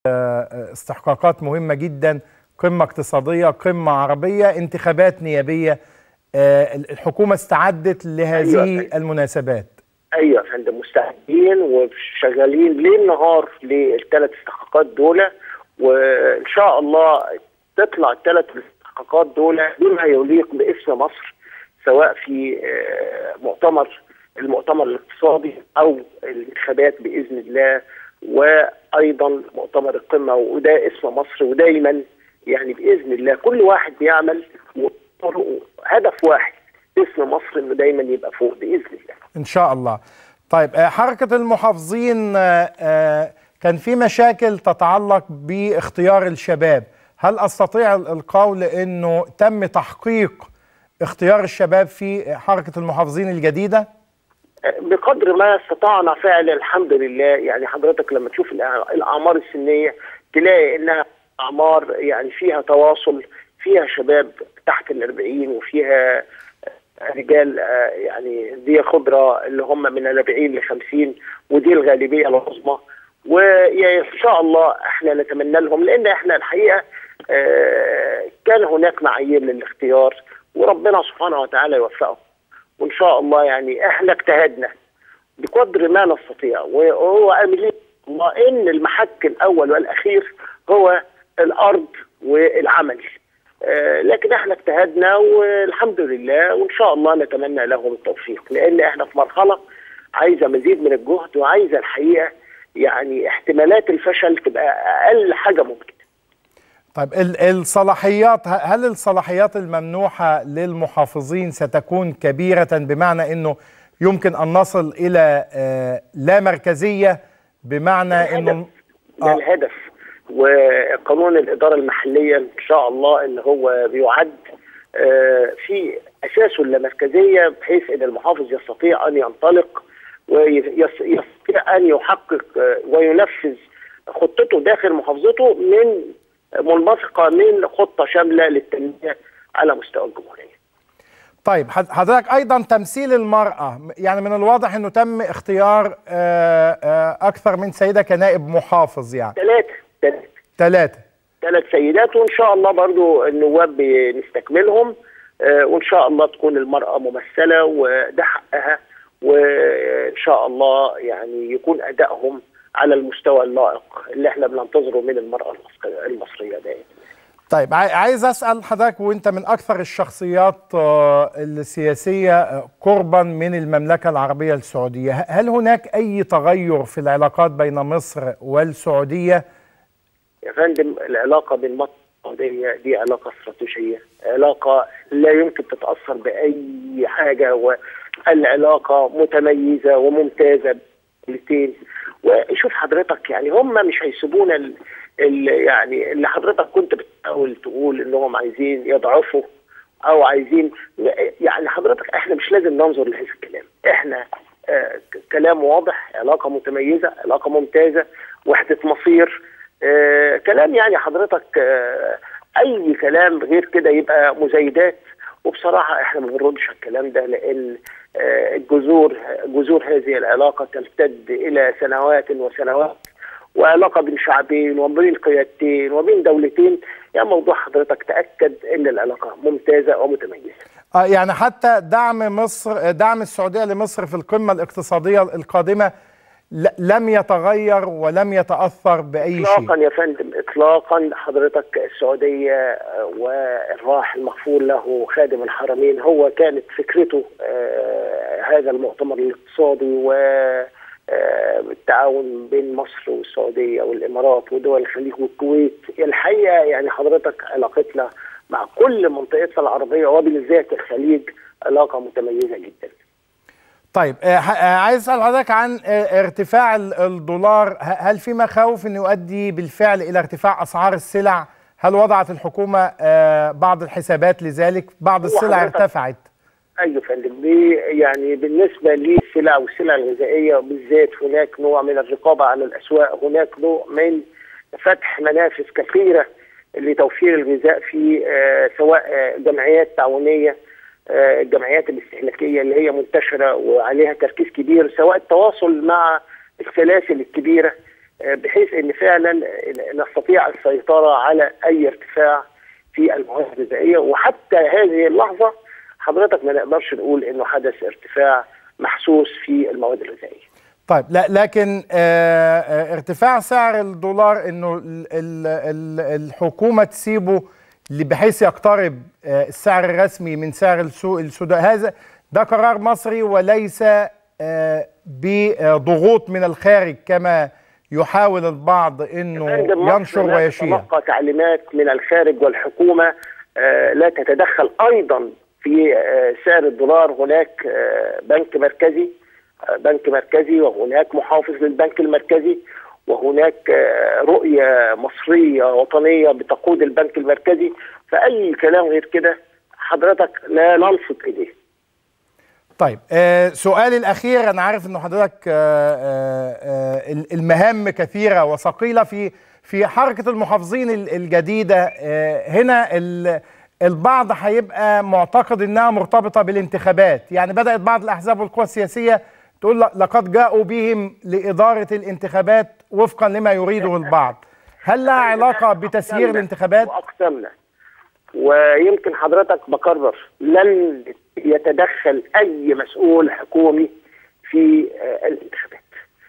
استحقاقات مهمة جدا قمة اقتصادية قمة عربية انتخابات نيابية الحكومة استعدت لهذه أيوة. المناسبات ايوه يا فندم مستعدين وشغالين ليل نهار للثلاث استحقاقات دول وان شاء الله تطلع الثلاث استحقاقات دول بما يليق باسم مصر سواء في مؤتمر المؤتمر الاقتصادي او الانتخابات باذن الله وايضا مؤتمر القمه وده اسم مصر ودايما يعني باذن الله كل واحد بيعمل هدف واحد اسم مصر انه دايما يبقى فوق باذن الله. ان شاء الله. طيب حركه المحافظين كان في مشاكل تتعلق باختيار الشباب، هل استطيع القول انه تم تحقيق اختيار الشباب في حركه المحافظين الجديده؟ بقدر ما استطعنا فعلا الحمد لله يعني حضرتك لما تشوف الاعمار السنيه تلاقي انها اعمار يعني فيها تواصل فيها شباب تحت الأربعين وفيها رجال يعني دي خضرة اللي هم من الأربعين لخمسين ودي الغالبية العظمى وإن شاء الله احنا نتمنى لهم لأن احنا الحقيقة كان هناك معايير للاختيار وربنا سبحانه وتعالى يوفقهم وإن شاء الله يعني احنا اجتهدنا بقدر ما نستطيع وهو أملي الله إن المحك الأول والأخير هو الأرض والعمل آه لكن احنا اجتهدنا والحمد لله وان شاء الله نتمنى لهم التوفيق لان احنا في مرحله عايزه مزيد من الجهد وعايزه الحقيقه يعني احتمالات الفشل تبقى اقل حاجه ممكن. طيب الصلاحيات هل الصلاحيات الممنوحه للمحافظين ستكون كبيره بمعنى انه يمكن ان نصل الى آه لا مركزيه بمعنى انه ده الهدف وقانون الإدارة المحلية إن شاء الله إن هو بيعد في أساسه اللامركزية بحيث إن المحافظ يستطيع أن ينطلق ويستطيع أن يحقق وينفذ خطته داخل محافظته من منبثقة من خطة شاملة للتنمية على مستوى الجمهورية. طيب حضرتك ايضا تمثيل المراه يعني من الواضح انه تم اختيار اكثر من سيده كنائب محافظ يعني ثلاثه ثلاثة ثلاث سيدات وإن شاء الله برضو النواب بنستكملهم آه وإن شاء الله تكون المرأة ممثلة وده حقها وإن شاء الله يعني يكون أدائهم على المستوى اللائق اللي احنا بننتظره من المرأة المصرية دائما طيب عايز اسال حضرتك وانت من اكثر الشخصيات السياسيه قربا من المملكه العربيه السعوديه، هل هناك اي تغير في العلاقات بين مصر والسعوديه؟ يا فندم العلاقه بين مصر والسعوديه دي علاقه استراتيجيه، علاقه لا يمكن تتاثر باي حاجه والعلاقه متميزه وممتازه الاثنين وشوف حضرتك يعني هم مش هيسيبونا ال ال يعني اللي حضرتك كنت بتحاول تقول انهم عايزين يضعفوا او عايزين يعني حضرتك احنا مش لازم ننظر لهذا الكلام احنا آه كلام واضح علاقه متميزه علاقه ممتازه وحده مصير آه كلام يعني حضرتك آه اي كلام غير كده يبقى مزايدات وبصراحه احنا ما بنردش الكلام ده لان آه الجذور جذور هذه العلاقه تمتد الى سنوات وسنوات وعلاقه بين شعبين وبين قيادتين وبين دولتين يعني موضوع حضرتك تاكد ان العلاقه ممتازه ومتميزه. آه يعني حتى دعم مصر دعم السعوديه لمصر في القمه الاقتصاديه القادمه لم يتغير ولم يتاثر باي إطلاقاً شيء. اطلاقا يا فندم اطلاقا حضرتك السعوديه والراحل المغفور له خادم الحرمين هو كانت فكرته آه هذا المؤتمر الاقتصادي و التعاون بين مصر والسعوديه والامارات ودول الخليج والكويت الحقيقه يعني حضرتك علاقتنا مع كل منطقتنا العربيه وبالذات الخليج علاقه متميزه جدا. طيب عايز اسال حضرتك عن ارتفاع الدولار هل في مخاوف انه يؤدي بالفعل الى ارتفاع اسعار السلع؟ هل وضعت الحكومه بعض الحسابات لذلك؟ بعض السلع ارتفعت. ايوه فندم يعني بالنسبه للسلع والسلع الغذائيه بالذات هناك نوع من الرقابه على الاسواق، هناك نوع من فتح منافذ كثيره لتوفير الغذاء في آه سواء آه جمعيات تعاونيه آه الجمعيات الاستهلاكيه اللي هي منتشره وعليها تركيز كبير سواء التواصل مع السلاسل الكبيره آه، بحيث ان فعلا نستطيع السيطره على اي ارتفاع في المواد الغذائيه وحتى هذه اللحظه حضرتك ما نقدرش نقول انه حدث ارتفاع محسوس في المواد الغذائيه. طيب لا لكن آه، آه، ارتفاع سعر الدولار انه ال- ال- ال- الحكومه تسيبه ل- بحيث يقترب آه، السعر الرسمي من سعر السوق السوداء هذا ده قرار مصري وليس آه، بضغوط من الخارج كما يحاول البعض انه فندم، مصر ينشر لا ويشيع تتلقى تعليمات من الخارج والحكومه آه، لا تتدخل ايضا في آه، سعر الدولار هناك آه، بنك مركزي آه، بنك مركزي وهناك محافظ للبنك المركزي وهناك آه، رؤيه مصريه وطنيه بتقود البنك المركزي فاي كلام غير كده حضرتك لا نلفت اليه طيب آه سؤالي الأخير أنا عارف إنه حضرتك آه آه آه المهام كثيرة وثقيلة في في حركة المحافظين ال- الجديدة آه هنا ال- البعض هيبقى معتقد إنها مرتبطة بالانتخابات يعني بدأت بعض الأحزاب والقوى السياسية تقول ل- لقد جاءوا بهم لإدارة الانتخابات وفقا لما يريده البعض هل لها علاقة بتسيير أقسمنا الانتخابات؟ واقسمنا ويمكن حضرتك بكرر لن يتدخل اي مسؤول حكومي في آه، الانتخابات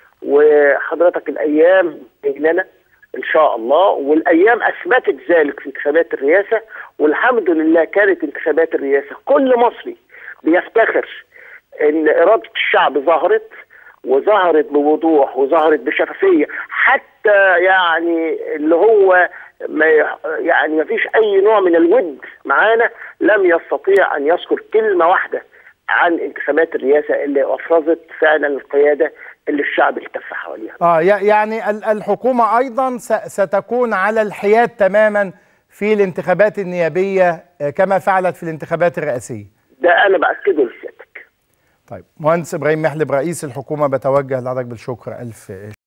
وحضرتك الايام بيننا ان شاء الله والايام اثبتت ذلك في انتخابات الرئاسه والحمد لله كانت انتخابات الرئاسه كل مصري بيفتخر ان اراده الشعب ظهرت وظهرت بوضوح وظهرت بشفافيه حتى يعني اللي هو ما ي- يعني ما فيش اي نوع من الود معانا لم يستطيع ان يذكر كلمه واحده عن انتخابات الرئاسه اللي افرزت فعلا القياده اللي الشعب التف حواليها اه يع- يعني ال- الحكومة أيضا س- ستكون على الحياد تماما في الانتخابات النيابية آه، كما فعلت في الانتخابات الرئاسية ده انا باكده لسيادتك طيب مهندس إبراهيم محلب رئيس الحكومة بتوجه لحضرتك بالشكر ألف